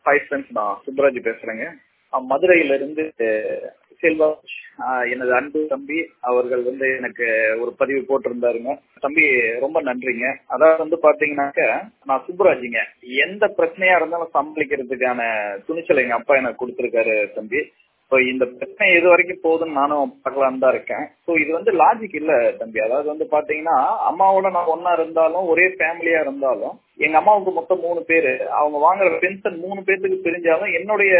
hi friends நான் சுப்ராஜ் பேசுறேங்க அஹ் மதுரையில இருந்து செல்வா அஹ் எனது அன்பு தம்பி அவர்கள் வந்து எனக்கு ஒரு பதிவு போட்டிருந்தாருங்க தம்பி ரொம்ப நன்றிங்க அதாவது வந்து பாத்தீங்கன்னாக்க நான் சுப்ராஜுங்க எந்த பிரச்சனையா இருந்தாலும் சமாளிக்கிறதுக்கான துணிச்சல் எங்க அப்பா எனக்கு கொடுத்திருக்காரு தம்பி ஸோ இந்த பிரச்சனை எது வரைக்கும் போகுதுன்னு நானும் பார்க்கலான்னு தான் இருக்கேன் ஸோ இது வந்து லாஜிக் இல்ல தம்பி அதாவது வந்து பாத்தீங்கன்னா அம்மாவோட நான் ஒன்னா இருந்தாலும் ஒரே ஃபேமிலியா இருந்தாலும் எங்க அம்மாவுக்கு மொத்தம் மூணு பேரு அவங்க வாங்குற பென்ஷன் மூணு பேத்துக்கு பிரிஞ்சாலும் என்னுடைய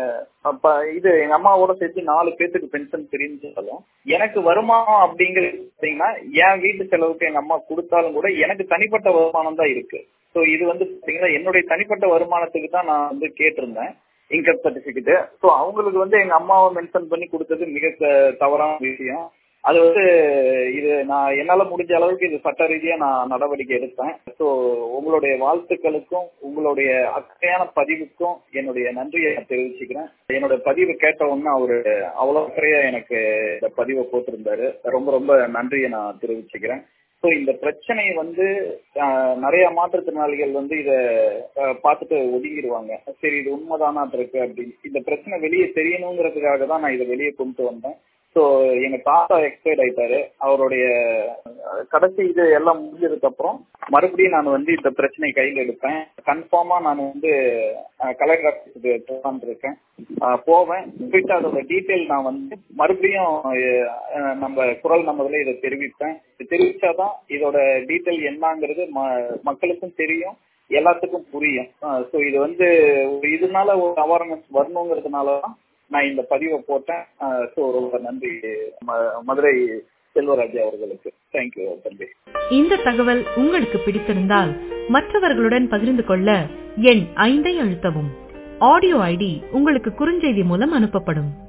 அப்ப இது எங்க அம்மாவோட சேர்த்து நாலு பேத்துக்கு பென்ஷன் பிரிஞ்சாலும் எனக்கு வருமானம் அப்படிங்கிறது பாத்தீங்கன்னா என் வீட்டு செலவுக்கு எங்க அம்மா கொடுத்தாலும் கூட எனக்கு தனிப்பட்ட வருமானம் தான் இருக்கு ஸோ இது வந்து பாத்தீங்கன்னா என்னுடைய தனிப்பட்ட வருமானத்துக்கு தான் நான் வந்து கேட்டிருந்தேன் இன்கம் சர்டிபிகேட் ஸோ அவங்களுக்கு வந்து எங்க அம்மாவை மென்ஷன் பண்ணி கொடுத்தது மிக த- தவறான விஷயம் அது வந்து இது நான் என்னால முடிஞ்ச அளவுக்கு இது சட்ட ரீதியா நான் நடவடிக்கை எடுத்தேன் ஸோ உங்களுடைய வாழ்த்துக்களுக்கும் உங்களுடைய அக்கறையான பதிவுக்கும் என்னுடைய நன்றியை நான் தெரிவிச்சுக்கிறேன் என்னோட பதிவு கேட்ட உடனே அவரு அவ்வளவு அக்கறையா எனக்கு இந்த பதிவை போட்டிருந்தாரு ரொம்ப ரொம்ப நன்றியை நான் தெரிவிச்சுக்கிறேன் ஸோ இந்த பிரச்சனை வந்து ஆஹ், நிறைய மாற்றுத்திறனாளிகள் வந்து இத ஆஹ், பார்த்துட்டு ஒதுங்கிடுவாங்க சரி இது உண்மைதானா இருக்கு அப்படின்னு இந்த பிரச்சனை வெளியே தெரியணுங்கிறதுக்காக தான் நான் இதை வெளியே கொண்டு வந்தேன் ஸோ எங்க தாத்தா எக்ஸ்பைர்ட் ஆயிட்டாரு அவருடைய அஹ், கடைசி இது எல்லாம் முடிஞ்சதுக்கு அப்புறம் மறுபடியும் நான் வந்து இந்த பிரச்சனை கையில் எடுப்பேன் கன்ஃபார்மா நான் வந்து கலெக்டர் ஆஃபீஸுக்கு போகான்னு இருக்கேன் அஹ், போவேன் போயிட்டு அதோட டீட்டெயில் நான் வந்து மறுபடியும் அஹ், நம்ம குரல் நம்மதுல இதை தெரிவிப்பேன் இது தெரிவிச்சாதான் இதோட டீட்டெயில் என்னங்கிறது ம- மக்களுக்கும் தெரியும் எல்லாத்துக்கும் புரியும் ஸோ இது வந்து ஒரு இதனால ஒரு அவேர்னஸ் வரணுங்கிறதுனால தான் நான் இந்த பதிவை போட்டேன் ஸோ ரொம்ப நன்றி ம- மதுரை செல்வராஜ் அவர்களுக்கு தேங்க்யூ தம்பி இந்த தகவல் உங்களுக்கு பிடித்திருந்தால் மற்றவர்களுடன் பகிர்ந்து கொள்ள எண் ஐந்தை அழுத்தவும் ஆடியோ ஐடி உங்களுக்கு குறுஞ்செய்தி மூலம் அனுப்பப்படும்